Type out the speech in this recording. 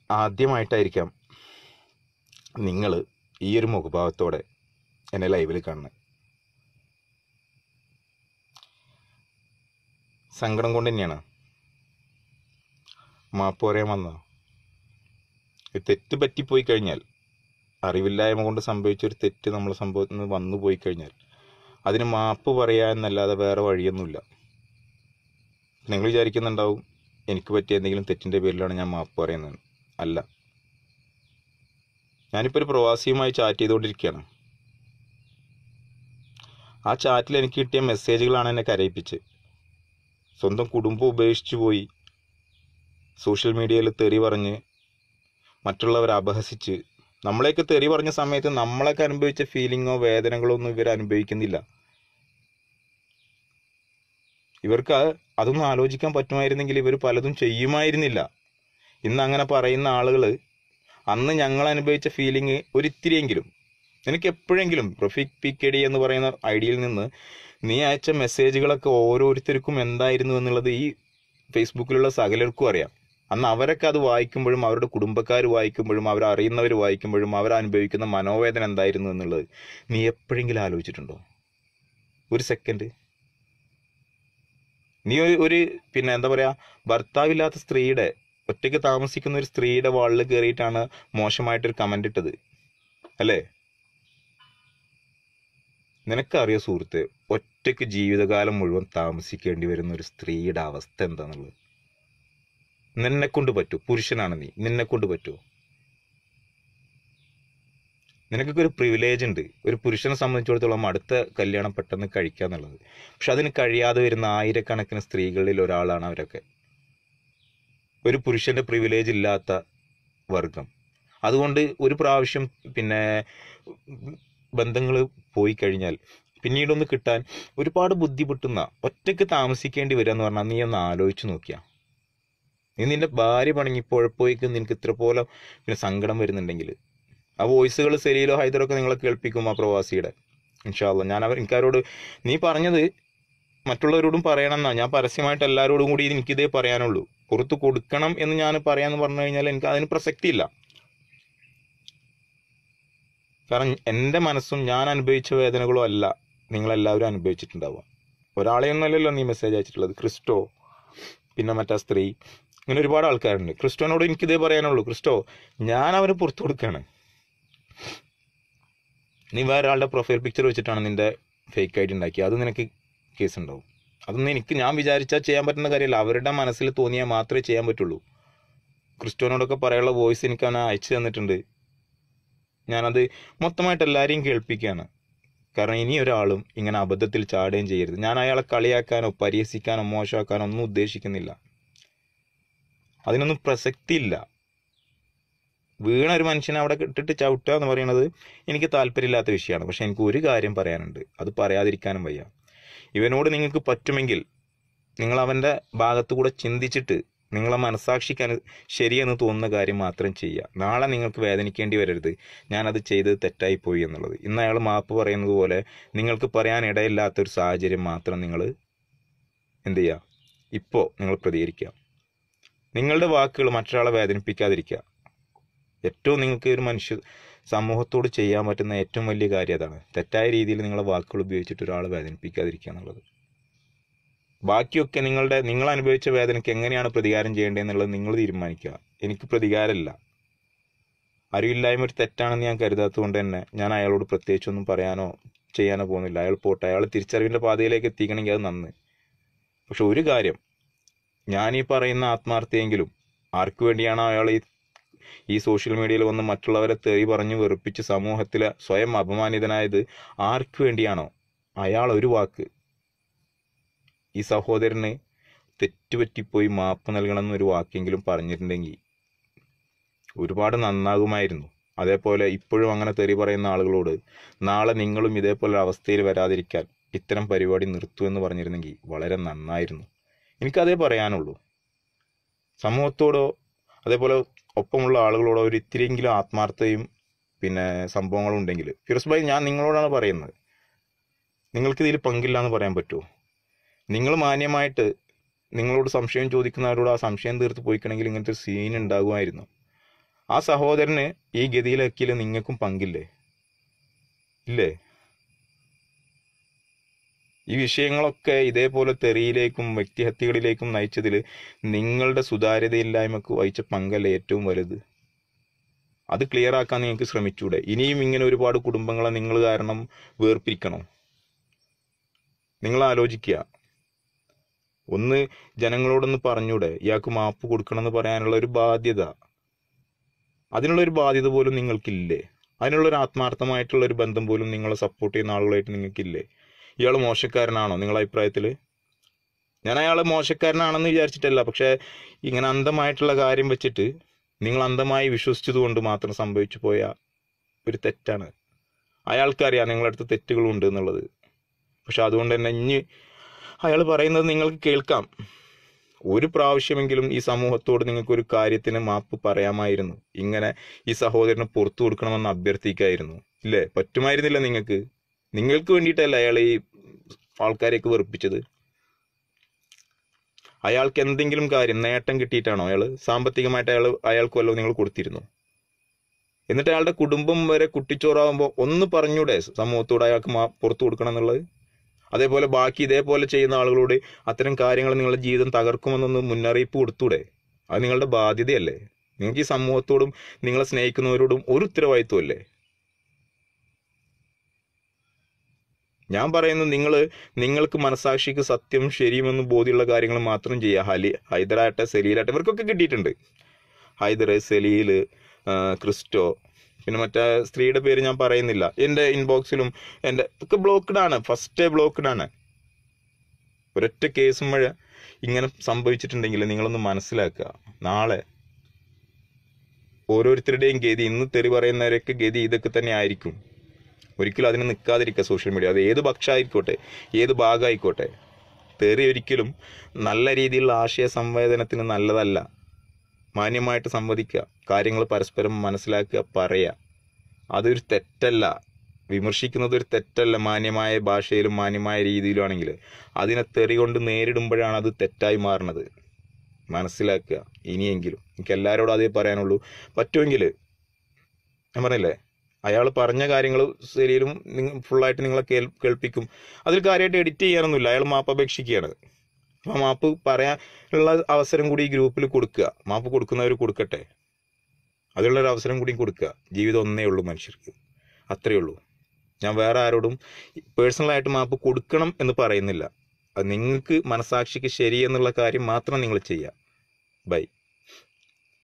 ആദ്യമായിട്ടായിരിക്കാം നിങ്ങൾ ഈ ഒരു മുഖഭാവത്തോടെ എന്നെ ലൈവിൽ കാണുന്നത് സങ്കടം കൊണ്ട് തന്നെയാണ് മാപ്പ് പറയാൻ വന്നത് ഈ തെറ്റ് പറ്റിപ്പോയി കഴിഞ്ഞാൽ അറിവില്ലായ്മ കൊണ്ട് സംഭവിച്ച ഒരു തെറ്റ് നമ്മൾ സംഭവത്തിൽ നിന്ന് വന്നു പോയി കഴിഞ്ഞാൽ അതിന് മാപ്പ് പറയാ എന്നല്ലാതെ വേറെ വഴിയൊന്നുമില്ല നിങ്ങൾ വിചാരിക്കുന്നുണ്ടാവും എനിക്ക് പറ്റിയ എന്തെങ്കിലും തെറ്റിൻ്റെ പേരിലാണ് ഞാൻ മാപ്പ് പറയുന്നത് അല്ല ഞാനിപ്പോൾ ഒരു പ്രവാസിയുമായി ചാറ്റ് ചെയ്തുകൊണ്ടിരിക്കുകയാണ് ആ ചാറ്റിൽ എനിക്ക് കിട്ടിയ മെസ്സേജുകളാണ് എന്നെ കരയിപ്പിച്ച് സ്വന്തം കുടുംബം ഉപേക്ഷിച്ചു പോയി സോഷ്യൽ മീഡിയയിൽ തെറി പറഞ്ഞ് മറ്റുള്ളവരെ അപഹസിച്ച് നമ്മളെയൊക്കെ തെറി പറഞ്ഞ സമയത്ത് നമ്മളൊക്കെ അനുഭവിച്ച ഫീലിങ്ങോ വേദനകളോ ഒന്നും ഇവർ അനുഭവിക്കുന്നില്ല ഇവർക്ക് അത് അതൊന്നും ആലോചിക്കാൻ പറ്റുമായിരുന്നെങ്കിൽ ഇവർ പലതും ചെയ്യുമായിരുന്നില്ല ഇന്ന് അങ്ങനെ പറയുന്ന ആളുകൾ അന്ന് ഞങ്ങൾ അനുഭവിച്ച ഫീലിംഗ് ഒരിത്തിരിയെങ്കിലും നിനക്ക് എപ്പോഴെങ്കിലും റഫീഖ് പി കെ ഡി എന്ന് പറയുന്ന ഐഡിയയിൽ നിന്ന് നീ അയച്ച മെസ്സേജുകളൊക്കെ ഓരോരുത്തർക്കും എന്തായിരുന്നു എന്നുള്ളത് ഈ ഫേസ്ബുക്കിലുള്ള സകലർക്കും അറിയാം അന്ന് അവരൊക്കെ അത് വായിക്കുമ്പോഴും അവരുടെ കുടുംബക്കാർ വായിക്കുമ്പോഴും അവരറിയുന്നവർ വായിക്കുമ്പോഴും അവരനുഭവിക്കുന്ന മനോവേദന എന്തായിരുന്നു എന്നുള്ളത് നീ എപ്പോഴെങ്കിലും ആലോചിച്ചിട്ടുണ്ടോ ഒരു സെക്കൻഡ് നീ ഒരു ഒരു പിന്നെ എന്താ പറയാ ഭർത്താവില്ലാത്ത സ്ത്രീയുടെ ഒറ്റയ്ക്ക് താമസിക്കുന്ന ഒരു സ്ത്രീയുടെ വാളിൽ കയറിയിട്ടാണ് മോശമായിട്ടൊരു കമന്റ് ഇട്ടത് അല്ലേ നിനക്കറിയോ സുഹൃത്ത് ഒറ്റയ്ക്ക് ജീവിതകാലം മുഴുവൻ താമസിക്കേണ്ടി വരുന്ന ഒരു സ്ത്രീയുടെ അവസ്ഥ എന്താന്നുള്ളത് നിന്നെ കൊണ്ട് പറ്റൂ പുരുഷനാണ് നീ നിന്നെ കൊണ്ട് പറ്റുമോ നിനക്കൊക്കെ ഒരു പ്രിവിലേജ് ഉണ്ട് ഒരു പുരുഷനെ സംബന്ധിച്ചിടത്തോളം അടുത്ത കല്യാണം പെട്ടെന്ന് കഴിക്കുക എന്നുള്ളത് പക്ഷെ അതിന് കഴിയാതെ വരുന്ന ആയിരക്കണക്കിന് സ്ത്രീകളിൽ ഒരാളാണ് അവരൊക്കെ ഒരു പുരുഷന്റെ പ്രിവിലേജ് ഇല്ലാത്ത വർഗം അതുകൊണ്ട് ഒരു പ്രാവശ്യം പിന്നെ ബന്ധങ്ങൾ പോയി കഴിഞ്ഞാൽ പിന്നീടൊന്ന് കിട്ടാൻ ഒരുപാട് ബുദ്ധിമുട്ടുന്ന ഒറ്റയ്ക്ക് താമസിക്കേണ്ടി വരിക എന്ന് പറഞ്ഞാൽ നീ ഒന്ന് ആലോചിച്ച് നോക്കിയാ നീ നിന്റെ ഭാര്യ പണങ്ങിപ്പോഴപ്പോഴേക്ക് നിനക്ക് ഇത്ര പോലെ പിന്നെ സങ്കടം വരുന്നുണ്ടെങ്കിൽ ആ വോയിസുകൾ സെലീലോ ഹൈദറൊക്കെ നിങ്ങളെ കേൾപ്പിക്കും ആ പ്രവാസിയുടെ ഇൻഷാല്ല ഞാൻ അവർ എനിക്കാരോട് നീ പറഞ്ഞത് മറ്റുള്ളവരോടും പറയണമെന്നാ ഞാൻ പരസ്യമായിട്ട് എല്ലാവരോടും കൂടി എനിക്കിതേ പറയാനുള്ളൂ പുറത്ത് കൊടുക്കണം എന്ന് ഞാൻ പറയാന്ന് പറഞ്ഞു കഴിഞ്ഞാൽ എനിക്ക് അതിന് പ്രസക്തിയില്ല കാരണം എൻ്റെ മനസ്സും ഞാൻ അനുഭവിച്ച വേദനകളോ അല്ല നിങ്ങളെല്ലാവരും അനുഭവിച്ചിട്ടുണ്ടാവുക ഒരാളെയൊന്നല്ലല്ലോ നീ മെസ്സേജ് അയച്ചിട്ടുള്ളത് ക്രിസ്റ്റോ പിന്നെ മറ്റാ സ്ത്രീ ഇങ്ങനെ ഒരുപാട് ആൾക്കാരുണ്ട് ക്രിസ്റ്റോനോട് എനിക്കിതേ പറയാനുള്ളൂ ക്രിസ്റ്റോ ഞാൻ അവന് പുറത്തു കൊടുക്കുകയാണ് നീ വേറെ ആളുടെ പ്രൊഫൈൽ പിക്ചർ വെച്ചിട്ടാണ് നിന്റെ ഫേക്ക് ആയിട്ട് ഉണ്ടാക്കി അത് നിനക്ക് കേസ് ഉണ്ടാവും അതൊന്നും എനിക്ക് ഞാൻ വിചാരിച്ചാൽ ചെയ്യാൻ പറ്റുന്ന കാര്യമല്ല അവരുടെ മനസ്സിൽ തോന്നിയാൽ മാത്രമേ ചെയ്യാൻ പറ്റുള്ളൂ ക്രിസ്റ്റോനോടൊക്കെ പറയാനുള്ള വോയിസ് എനിക്ക് അവനെ അയച്ചു തന്നിട്ടുണ്ട് ഞാനത് മൊത്തമായിട്ട് എല്ലാവരെയും കേൾപ്പിക്കുകയാണ് കാരണം ഇനി ഒരാളും ഇങ്ങനെ അബദ്ധത്തിൽ ചാടുകയും ചെയ്യരുത് ഞാൻ അയാളെ കളിയാക്കാനോ പരിഹസിക്കാനോ മോശമാക്കാനോ ഒന്നും ഉദ്ദേശിക്കുന്നില്ല അതിനൊന്നും പ്രസക്തിയില്ല വീണ ഒരു മനുഷ്യനെ അവിടെ ഇട്ടിട്ട് ചവിട്ടുക എന്ന് പറയുന്നത് എനിക്ക് താല്പര്യമില്ലാത്ത വിഷയമാണ് പക്ഷെ എനിക്ക് ഒരു കാര്യം പറയാനുണ്ട് അത് പറയാതിരിക്കാനും വയ്യ ഇവനോട് നിങ്ങൾക്ക് പറ്റുമെങ്കിൽ നിങ്ങൾ അവൻ്റെ ഭാഗത്തു കൂടെ ചിന്തിച്ചിട്ട് നിങ്ങളെ മനസാക്ഷിക്ക് അനു ശരിയെന്ന് തോന്നുന്ന കാര്യം മാത്രം ചെയ്യുക നാളെ നിങ്ങൾക്ക് വേദനിക്കേണ്ടി വരരുത് ഞാനത് ചെയ്തത് തെറ്റായി പോയി എന്നുള്ളത് ഇന്ന് അയാൾ മാപ്പ് പറയുന്നത് പോലെ നിങ്ങൾക്ക് പറയാൻ ഇടയില്ലാത്തൊരു സാഹചര്യം മാത്രം നിങ്ങൾ എന്ത് ചെയ്യുക ഇപ്പോൾ നിങ്ങൾ പ്രതികരിക്കുക നിങ്ങളുടെ വാക്കുകൾ മറ്റൊരാളെ വേദനിപ്പിക്കാതിരിക്കുക ഏറ്റവും നിങ്ങൾക്ക് ഒരു മനുഷ്യ സമൂഹത്തോട് ചെയ്യാൻ പറ്റുന്ന ഏറ്റവും വലിയ കാര്യം അതാണ് തെറ്റായ രീതിയിൽ നിങ്ങളെ വാക്കുകൾ ഉപയോഗിച്ചിട്ട് ഒരാളെ വേദനിപ്പിക്കാതിരിക്കുക എന്നുള്ളത് ബാക്കിയൊക്കെ നിങ്ങളുടെ നിങ്ങൾ അനുഭവിച്ച വേദനയ്ക്ക് എങ്ങനെയാണ് പ്രതികാരം ചെയ്യേണ്ടതെന്നുള്ളത് നിങ്ങൾ തീരുമാനിക്കുക എനിക്ക് പ്രതികാരമില്ല അറിവില്ലായ്മ ഒരു തെറ്റാണെന്ന് ഞാൻ കരുതാത്തതുകൊണ്ട് തന്നെ ഞാൻ അയാളോട് പ്രത്യേകിച്ചൊന്നും പറയാനോ ചെയ്യാനോ പോകുന്നില്ല അയാൾ പോട്ടെ അയാൾ തിരിച്ചറിവിൻ്റെ പാതയിലേക്ക് എത്തിക്കണമെങ്കിൽ അത് നന്ന് പക്ഷെ ഒരു കാര്യം ഞാൻ ഈ പറയുന്ന ആത്മാർത്ഥയെങ്കിലും ആർക്കു വേണ്ടിയാണോ അയാൾ ഈ ഈ സോഷ്യൽ മീഡിയയിൽ വന്ന് മറ്റുള്ളവരെ തെറി പറഞ്ഞ് വെറുപ്പിച്ച് സമൂഹത്തിലെ സ്വയം അപമാനിതനായത് ആർക്കു വേണ്ടിയാണോ അയാൾ ഒരു വാക്ക് ഈ സഹോദരന് തെറ്റുപറ്റിപ്പോയി മാപ്പ് നൽകണം എന്നൊരു വാക്കെങ്കിലും പറഞ്ഞിട്ടുണ്ടെങ്കിൽ ഒരുപാട് നന്നാകുമായിരുന്നു അതേപോലെ ഇപ്പോഴും അങ്ങനെ തെറി പറയുന്ന ആളുകളോട് നാളെ നിങ്ങളും ഇതേപോലെ അവസ്ഥയിൽ വരാതിരിക്കാൻ ഇത്തരം പരിപാടി നിർത്തൂ എന്ന് പറഞ്ഞിരുന്നെങ്കിൽ വളരെ നന്നായിരുന്നു എനിക്കതേ പറയാനുള്ളൂ സമൂഹത്തോടോ അതേപോലെ ഒപ്പമുള്ള ആളുകളോടോ ഒരു ഇത്തിരിയെങ്കിലും ആത്മാർത്ഥതയും പിന്നെ സംഭവങ്ങളും ഉണ്ടെങ്കിൽ ഫിറോസ് ഭായി ഞാൻ നിങ്ങളോടാണ് പറയുന്നത് നിങ്ങൾക്ക് ഇതിൽ പങ്കില്ല എന്ന് പറയാൻ പറ്റുമോ നിങ്ങൾ മാന്യമായിട്ട് നിങ്ങളോട് സംശയം ചോദിക്കുന്നവരോട് ആ സംശയം തീർത്ത് പോയിക്കണമെങ്കിൽ ഇങ്ങനത്തെ ഒരു സീൻ ഉണ്ടാകുമായിരുന്നു ആ സഹോദരന് ഈ ഗതിയിലാക്കിയിൽ നിങ്ങൾക്കും പങ്കില്ലേ ഇല്ലേ ഈ വിഷയങ്ങളൊക്കെ ഇതേപോലെ തെറിയിലേക്കും വ്യക്തിഹത്യകളിലേക്കും നയിച്ചതിൽ നിങ്ങളുടെ സുതാര്യതയില്ലായ്മക്ക് വഹിച്ച പങ്കല്ലേ ഏറ്റവും വലുത് അത് ക്ലിയർ ആക്കാൻ നിങ്ങൾക്ക് ശ്രമിച്ചൂടെ ഇനിയും ഇങ്ങനെ ഒരുപാട് കുടുംബങ്ങളെ നിങ്ങൾ കാരണം വേർപിരിക്കണോ നിങ്ങൾ ആലോചിക്കുക ഒന്ന് ജനങ്ങളോടൊന്ന് പറഞ്ഞൂടെ ഇയാൾക്ക് മാപ്പ് കൊടുക്കണമെന്ന് പറയാനുള്ള ഒരു ബാധ്യത അതിനുള്ള ഒരു ബാധ്യത പോലും നിങ്ങൾക്കില്ലേ അതിനുള്ള ഒരു ആത്മാർത്ഥമായിട്ടുള്ള ഒരു ബന്ധം പോലും നിങ്ങളെ സപ്പോർട്ട് ചെയ്യുന്ന ആളുകളായിട്ട് നിങ്ങൾക്കില്ലേ ഇയാൾ മോശക്കാരനാണോ നിങ്ങളുടെ അഭിപ്രായത്തിൽ ഞാൻ അയാൾ മോശക്കാരനാണെന്ന് വിചാരിച്ചിട്ടല്ല പക്ഷേ ഇങ്ങനെ അന്ധമായിട്ടുള്ള കാര്യം വെച്ചിട്ട് നിങ്ങൾ അന്ധമായി വിശ്വസിച്ചത് കൊണ്ട് മാത്രം സംഭവിച്ചു പോയ ഒരു തെറ്റാണ് അയാൾക്കറിയാം നിങ്ങളുടെ അടുത്ത് തെറ്റുകളുണ്ട് എന്നുള്ളത് പക്ഷെ അതുകൊണ്ട് തന്നെ ഇനി അയാൾ പറയുന്നത് നിങ്ങൾക്ക് കേൾക്കാം ഒരു പ്രാവശ്യമെങ്കിലും ഈ സമൂഹത്തോട് നിങ്ങൾക്ക് ഒരു കാര്യത്തിന് മാപ്പ് പറയാമായിരുന്നു ഇങ്ങനെ ഈ സഹോദരന് പുറത്തു കൊടുക്കണമെന്ന് അഭ്യർത്ഥിക്കായിരുന്നു ഇല്ലേ പറ്റുമായിരുന്നില്ല നിങ്ങൾക്ക് നിങ്ങൾക്ക് വേണ്ടിയിട്ടല്ല അയാൾ ഈ ആൾക്കാരെയൊക്കെ വെറുപ്പിച്ചത് അയാൾക്ക് എന്തെങ്കിലും കാര്യം നേട്ടം കിട്ടിയിട്ടാണോ അയാൾ സാമ്പത്തികമായിട്ട് അയാൾ അയാൾക്ക് വല്ലതും നിങ്ങൾ കൊടുത്തിരുന്നു എന്നിട്ട് അയാളുടെ കുടുംബം വരെ കുട്ടിച്ചോറാകുമ്പോൾ ഒന്ന് പറഞ്ഞൂടെ സമൂഹത്തോട് അയാൾക്ക് മാ പുറത്തു കൊടുക്കണം എന്നുള്ളത് അതേപോലെ ബാക്കി ഇതേപോലെ ചെയ്യുന്ന ആളുകളോട് അത്തരം കാര്യങ്ങൾ നിങ്ങളുടെ ജീവിതം തകർക്കുമെന്നൊന്ന് മുന്നറിയിപ്പ് കൊടുത്തൂടെ അത് നിങ്ങളുടെ ബാധ്യതയല്ലേ നിങ്ങൾക്ക് ഈ സമൂഹത്തോടും നിങ്ങളെ സ്നേഹിക്കുന്നവരോടും ഒരു ഉത്തരവാദിത്വമല്ലേ ഞാൻ പറയുന്നത് നിങ്ങൾ നിങ്ങൾക്ക് മനസാക്ഷിക്ക് സത്യം ശരിയുമെന്ന് ബോധ്യമുള്ള കാര്യങ്ങൾ മാത്രം ചെയ്യുക ഹലി ഹൈദറാട്ടെ സലീലാട്ടെ ഇവർക്കൊക്കെ കിട്ടിയിട്ടുണ്ട് ഹൈദർ സലീൽ ക്രിസ്റ്റോ പിന്നെ മറ്റേ സ്ത്രീയുടെ പേര് ഞാൻ പറയുന്നില്ല എൻ്റെ ഇൻബോക്സിലും എൻ്റെ ഒക്കെ ബ്ലോക്ക്ഡ് ആണ് ഫസ്റ്റ് ബ്ലോക്ക്ഡ് ആണ് ഒരൊറ്റ കേസും മഴ ഇങ്ങനെ സംഭവിച്ചിട്ടുണ്ടെങ്കിൽ നിങ്ങളൊന്ന് മനസ്സിലാക്കുക നാളെ ഓരോരുത്തരുടെയും ഗതി ഇന്ന് തെറി പറയുന്നവരൊക്കെ ഗതി ഇതൊക്കെ തന്നെ ആയിരിക്കും ഒരിക്കലും അതിന് നിൽക്കാതിരിക്കുക സോഷ്യൽ മീഡിയ അത് ഏത് പക്ഷമായിക്കോട്ടെ ഏത് ഭാഗമായിക്കോട്ടെ തെറി ഒരിക്കലും നല്ല രീതിയിലുള്ള ആശയ സംവേദനത്തിന് നല്ലതല്ല മാന്യമായിട്ട് സംവദിക്കുക കാര്യങ്ങൾ പരസ്പരം മനസ്സിലാക്കുക പറയുക അതൊരു തെറ്റല്ല വിമർശിക്കുന്നത് ഒരു തെറ്റല്ല മാന്യമായ ഭാഷയിലും മാന്യമായ രീതിയിലുമാണെങ്കിൽ അതിനെ തെറി കൊണ്ട് നേരിടുമ്പോഴാണ് അത് തെറ്റായി മാറുന്നത് മനസ്സിലാക്കുക ഇനിയെങ്കിലും എനിക്ക് എല്ലാവരോടും അതേ പറയാനുള്ളൂ പറ്റുമെങ്കിൽ ഞാൻ പറഞ്ഞില്ലേ അയാൾ പറഞ്ഞ കാര്യങ്ങൾ ശരിയിലും ഫുള്ളായിട്ട് നിങ്ങളെ കേൾ കേൾപ്പിക്കും അതിൽ കാര്യമായിട്ട് എഡിറ്റ് ചെയ്യാനൊന്നുമില്ല അയാൾ മാപ്പ് അപേക്ഷിക്കുകയാണ് ആ മാപ്പ് പറയാനുള്ള അവസരം കൂടി ഈ ഗ്രൂപ്പിൽ കൊടുക്കുക മാപ്പ് കൊടുക്കുന്നവർ കൊടുക്കട്ടെ അതിനുള്ളൊരു അവസരം കൂടി കൊടുക്കുക ജീവിതം ഒന്നേ ഉള്ളൂ മനുഷ്യർക്ക് അത്രയേ ഉള്ളൂ ഞാൻ വേറെ ആരോടും പേഴ്സണലായിട്ട് മാപ്പ് കൊടുക്കണം എന്ന് പറയുന്നില്ല അത് നിങ്ങൾക്ക് മനസാക്ഷിക്ക് ശരി എന്നുള്ള കാര്യം മാത്രം നിങ്ങൾ ചെയ്യുക ബൈ